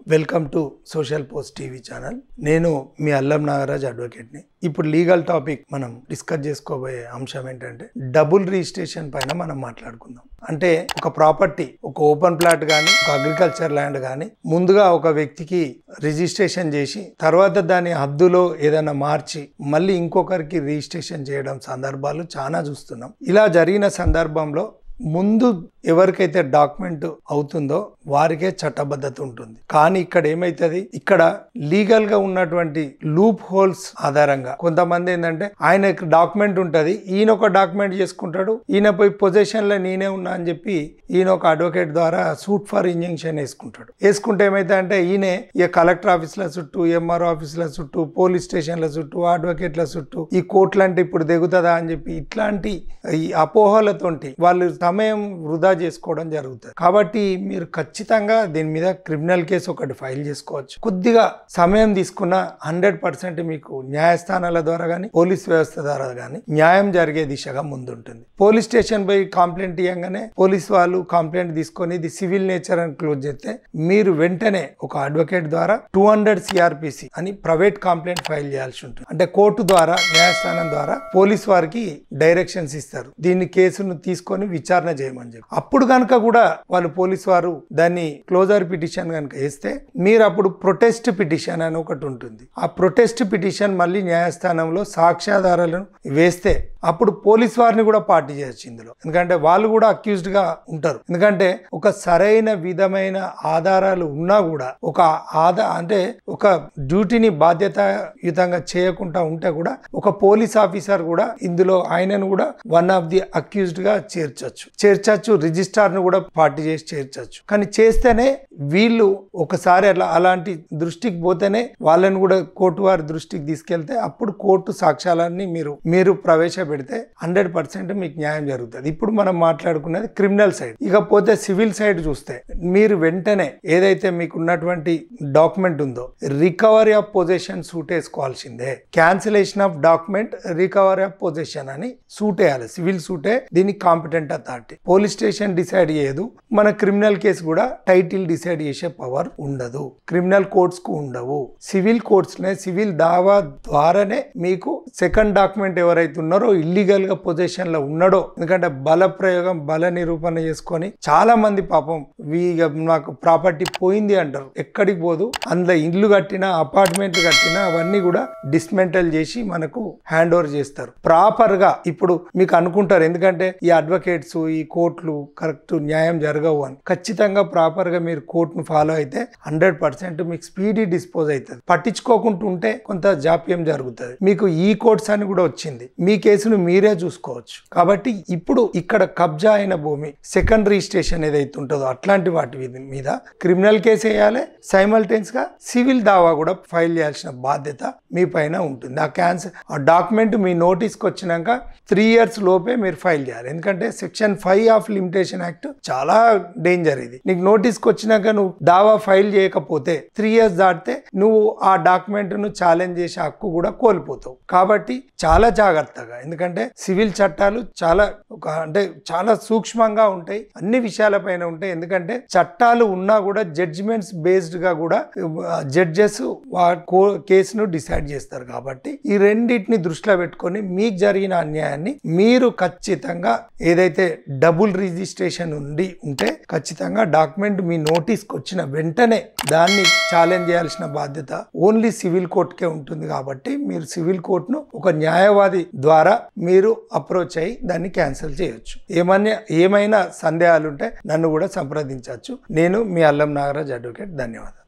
welcome to social post TV channel నేను మీ అల్లం నాగరాజ్ అడ్వకేట్ని ఇప్పుడు లీగల్ టాపిక్ మనం డిస్కస్ చేసుకోబోయే అంశం ఏంటంటే డబుల్ రిజిస్ట్రేషన్ పైన మనం మాట్లాడుకుందాం అంటే ఒక ప్రాపర్టీ ఒక ఓపెన్ ప్లాట్ కానీ ఒక అగ్రికల్చర్ ల్యాండ్ కానీ ముందుగా ఒక వ్యక్తికి రిజిస్ట్రేషన్ చేసి తర్వాత దాని హద్దులో ఏదైనా మార్చి మళ్ళీ ఇంకొకరికి రిజిస్ట్రేషన్ చేయడం సందర్భాలు చాలా చూస్తున్నాం ఇలా జరిగిన సందర్భంలో ముందు ఎవరికైతే డాక్యుమెంట్ అవుతుందో వారికే చట్టబద్ధత ఉంటుంది కానీ ఇక్కడ ఏమైతుంది ఇక్కడ లీగల్ గా ఉన్నటువంటి లూప్ హోల్స్ ఆధారంగా కొంతమంది ఏంటంటే ఆయనకు డాక్యుమెంట్ ఉంటది ఈయన ఒక డాక్యుమెంట్ చేసుకుంటాడు ఈయన పోయి పొజిషన్ లో నేనే ఉన్నా అని చెప్పి ఈయన ఒక అడ్వకేట్ ద్వారా సూట్ ఫర్ ఇంజంక్షన్ వేసుకుంటాడు వేసుకుంటే ఏమైతే అంటే ఈయన ఇక కలెక్టర్ ఆఫీసుల చుట్టూ ఎంఆర్ఓ ఆఫీసుల చుట్టూ పోలీస్ స్టేషన్ల చుట్టూ అడ్వకేట్ల చుట్టూ ఈ కోర్టులు అంటే ఇప్పుడు దిగుతుందా అని చెప్పి ఇట్లాంటి ఈ అపోహలతోటి వాళ్ళు సమయం వృధా చేసుకోవడం జరుగుతుంది కాబట్టి మీరు ఖచ్చితంగా దీని మీద క్రిమినల్ కేసు ఒకటి ఫైల్ చేసుకోవచ్చు కొద్దిగా సమయం తీసుకున్న హండ్రెడ్ పర్సెంట్ మీకు న్యాయస్థానాల ద్వారా కానీ పోలీస్ వ్యవస్థ ద్వారా కానీ న్యాయం జరిగే దిశగా ముందుంటుంది పోలీస్ స్టేషన్ పోయి కంప్లైంట్ ఇవ్వగానే పోలీస్ వాళ్ళు కంప్లైంట్ తీసుకొని ఇది సివిల్ నేచర్ అని క్లోజ్ చేస్తే మీరు వెంటనే ఒక అడ్వకేట్ ద్వారా టూ హండ్రెడ్ సిఆర్పిసి అని ప్రైవేట్ కంప్లైంట్ ఫైల్ చేయాల్సి ఉంటుంది అంటే కోర్టు ద్వారా న్యాయస్థానం ద్వారా పోలీస్ వారికి డైరెక్షన్స్ ఇస్తారు దీన్ని కేసును తీసుకొని విచారణ చేయమని చెప్పి అప్పుడు కనుక కూడా వాళ్ళు పోలీస్ వారు దాన్ని క్లోజర్ పిటిషన్ కనుక వేస్తే మీరు అప్పుడు ప్రొటెస్ట్ పిటిషన్ అని ఒకటి ఉంటుంది ఆ ప్రొటెస్ట్ పిటిషన్ మళ్ళీ న్యాయస్థానంలో సాక్ష్యాధారాలను వేస్తే అప్పుడు పోలీస్ వారిని కూడా పార్టీ చేయొచ్చు ఇందులో ఎందుకంటే వాళ్ళు కూడా అక్యూజ్డ్ గా ఉంటారు ఎందుకంటే ఒక సరైన విధమైన ఆధారాలు ఉన్నా కూడా ఒక ఆదా అంటే ఒక డ్యూటీని బాధ్యతాయుతంగా చేయకుండా ఉంటే కూడా ఒక పోలీస్ ఆఫీసర్ కూడా ఇందులో ఆయనను కూడా వన్ ఆఫ్ ది అక్యూజ్డ్ గా చేర్చొచ్చు చేర్చచ్చు రిజిస్టార్ ను కూడా పార్టీ చేసి చేర్చచ్చు కానీ చేస్తేనే వీళ్ళు ఒకసారి అలా అలాంటి దృష్టికి పోతేనే వాళ్ళని కూడా కోర్టు వారి దృష్టికి తీసుకెళ్తే అప్పుడు కోర్టు సాక్ష్యాలన్నీ మీరు మీరు ప్రవేశపెడితే హండ్రెడ్ పర్సెంట్ మీకు న్యాయం జరుగుతుంది ఇప్పుడు మనం మాట్లాడుకున్నది క్రిమినల్ సైడ్ ఇకపోతే సివిల్ సైడ్ చూస్తే మీరు వెంటనే ఏదైతే మీకు ఉన్నటువంటి డాక్యుమెంట్ ఉందో రికవరీ ఆఫ్ పొజిషన్ సూట్ వేసుకోవాల్సిందే cancellation of document recovery of possession అని సూట్ వేయాలి సివిల్ సూటే దీనికి competent authority police station decide చేయదు మన క్రిమినల్ కేసు కూడా టైటిల్ డిసైడ్ చేసే పవర్ ఉండదు క్రిమినల్ కోర్ట్స్ కు ఉండవు సివిల్ కోర్ట్స్ నే సివిల్ దావా ద్వారానే మీకు సెకండ్ డాక్యుమెంట్ ఎవరైతే ఉన్నారో ఇల్లీగల్ గా పొజిషన్ లో ఉన్నాడో ఎందుకంటే బల ప్రయోగం బల నిరూపణ చేసుకొని చాలా మంది పాపం వీ నాకు ప్రాపర్టీ పోయింది అంటారు ఎక్కడికి పోదు అందులో ఇల్లు కట్టినా అపార్ట్మెంట్ కట్టినా అవన్నీ కూడా డిస్మెంటల్ చేసి మనకు హ్యాండ్ ఓవర్ చేస్తారు ప్రాపర్ గా ఇప్పుడు మీకు అనుకుంటారు ఎందుకంటే ఈ అడ్వకేట్స్ ఈ కోర్టులు కరెక్ట్ న్యాయం జరగవు అని ఖచ్చితంగా ప్రాపర్ గా మీరు కోర్టును ఫాలో అయితే హండ్రెడ్ పర్సెంట్ మీకు స్పీడీ డిస్పోజ్ అవుతుంది పట్టించుకోకుండా ఉంటే కొంత జాప్యం జరుగుతుంది మీకు ఈ కోర్ట్స్ అని కూడా వచ్చింది మీ కేసును మీరే చూసుకోవచ్చు కాబట్టి ఇప్పుడు ఇక్కడ కబ్జా అయిన భూమి సెకండ్ రిజిస్ట్రేషన్ ఏదైతే ఉంటుందో అట్లాంటి వాటి మీద- మీద క్రిమినల్ కేసు వేయాలి సైమల్టైన్స్ గా సివిల్ దావా కూడా ఫైల్ చేయాల్సిన బాధ్యత మీ పైన ఉంటుంది ఆ క్యాన్సర్ ఆ డాక్యుమెంట్ మీ నోటీస్కి వచ్చినాక త్రీ ఇయర్స్ లోపే మీరు ఫైల్ చేయాలి ఎందుకంటే section five of limitation act చాలా డేంజర్ ఇది నీకు నోటీస్కి వచ్చినాక నువ్వు దావా ఫైల్ చేయకపోతే త్రీ ఇయర్స్ దాటితే నువ్వు ఆ డాక్యుమెంట్ ను ఛాలెంజ్ చేసే హక్కు కూడా కోల్పోతావు కాబట్టి చాలా జాగ్రత్తగా ఎందుకంటే సివిల్ చట్టాలు చాలా ఒక అంటే చాలా సూక్ష్మంగా ఉంటాయి అన్ని విషయాలపైన ఉంటాయి ఎందుకంటే చట్టాలు ఉన్నా కూడా జడ్జిమెంట్స్ బేస్డ్ గా కూడా జడ్జెస్ కేసును డిసైడ్ చేస్తారు కాబట్టి ఈ రెండింటిని దృష్టిలో పెట్టుకొని మీకు జరిగిన అన్యాయాన్ని మీరు ఖచ్చితంగా ఏదైతే డబుల్ రిజిస్ట్రేషన్ ఉండి ఉంటే ఖచ్చితంగా డాక్యుమెంట్ మీ నోటీస్కి వచ్చిన వెంటనే దాన్ని ఛాలెంజ్ చేయాల్సిన బాధ్యత ఓన్లీ సివిల్ కోర్టుకే ఉంటుంది కాబట్టి మీరు సివిల్ కోర్టును ఒక న్యాయవాది ద్వారా మీరు అప్రోచ్ అయ్యి దాన్ని క్యాన్సిల్ చేయొచ్చు ఏమన్నా ఏమైనా సందేహాలు ఉంటే నన్ను కూడా సంప్రదించవచ్చు నేను మీ అల్లం నాగరాజ్ అడ్వకేట్ ధన్యవాదాలు